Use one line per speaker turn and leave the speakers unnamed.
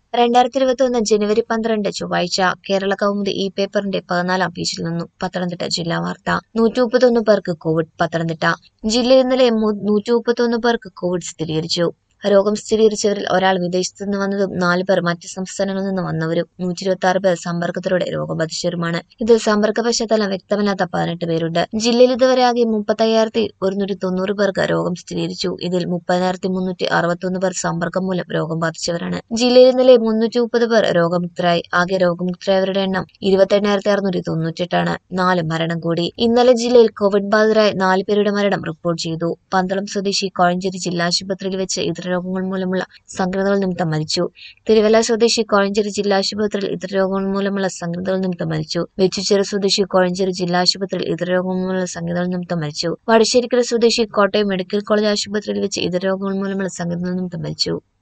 രണ്ടായിരത്തി ഇരുപത്തി ഒന്ന് ജനുവരി പന്ത്രണ്ട് ചൊവ്വാഴ്ച കേരള കൗമുദി ഇ പേപ്പറിന്റെ പതിനാലാം പേജിൽ നിന്നും പത്തനംതിട്ട ജില്ലാ വാർത്ത നൂറ്റി മുപ്പത്തൊന്ന് പേർക്ക് കോവിഡ് പത്തനംതിട്ട ജില്ലയിൽ ഇന്നലെ നൂറ്റി മുപ്പത്തൊന്ന് പേർക്ക് കോവിഡ് സ്ഥിരീകരിച്ചു രോഗം സ്ഥിരീകരിച്ചവരിൽ ഒരാൾ വിദേശത്തു നിന്ന് വന്നതും നാല് പേർ മറ്റ് സംസ്ഥാനങ്ങളിൽ നിന്ന് വന്നവരും നൂറ്റി ഇരുപത്തി ആറ് പേർ സമ്പർക്കത്തിലൂടെ രോഗം ബാധിച്ചവരുമാണ് ഇതിൽ സമ്പർക്ക പശ്ചാത്തലം വ്യക്തമല്ലാത്ത പതിനെട്ട് പേരുണ്ട് ജില്ലയിൽ ഇതുവരെ ആകെ മുപ്പത്തയ്യായിരത്തി ഒരുന്നൂറ്റി തൊണ്ണൂറ് പേർക്ക് രോഗം സ്ഥിരീകരിച്ചു ഇതിൽ മുപ്പതിനായിരത്തി മുന്നൂറ്റി അറുപത്തൊന്ന് പേർ സമ്പർക്കം മൂലം രോഗം ബാധിച്ചവരാണ് ജില്ലയിൽ ഇന്നലെ മുന്നൂറ്റി മുപ്പത് പേർ രോഗമുക്തരായി ആകെ രോഗമുക്തരായവരുടെ എണ്ണം ഇരുപത്തെണ്ണായിരത്തി അറുന്നൂറ്റി തൊണ്ണൂറ്റെട്ടാണ് നാല് മരണം കൂടി ഇന്നലെ ജില്ലയിൽ കോവിഡ് ബാധിതരായ നാല് പേരുടെ മരണം റിപ്പോർട്ട് ചെയ്തു പന്തളം സ്വദേശി കോഴഞ്ചേരി ജില്ലാ ആശുപത്രിയിൽ വെച്ച് ഇതര രോഗങ്ങൾ മൂലമുള്ള സംക്രമണങ്ങൾ നിമിത്തം മരിച്ചു തിരുവല്ല സ്വദേശി കോഴഞ്ചേരി ജില്ലാ ആശുപത്രിയിൽ ഇതര രോഗങ്ങൾ മൂലമുള്ള സംക്രമണങ്ങൾ നിമിത്തം മരിച്ചു വെച്ചുച്ചിറ സ്വദേശി കോഴഞ്ചേരി ജില്ലാ ആശുപത്രിയിൽ ഇതര രോഗങ്ങൾ മൂലമുള്ള സംക്രമണങ്ങൾ നിമിത്തം മരിച്ചു വടശ്ശേരിക്കര സ്വദേശി കോട്ടയം മെഡിക്കൽ കോളേജ് ആശുപത്രിയിൽ വെച്ച് ഇതര രോഗങ്ങൾ മൂലമുള്ള സംക്രമണങ്ങൾ നിമിത്തം മരിച്ചു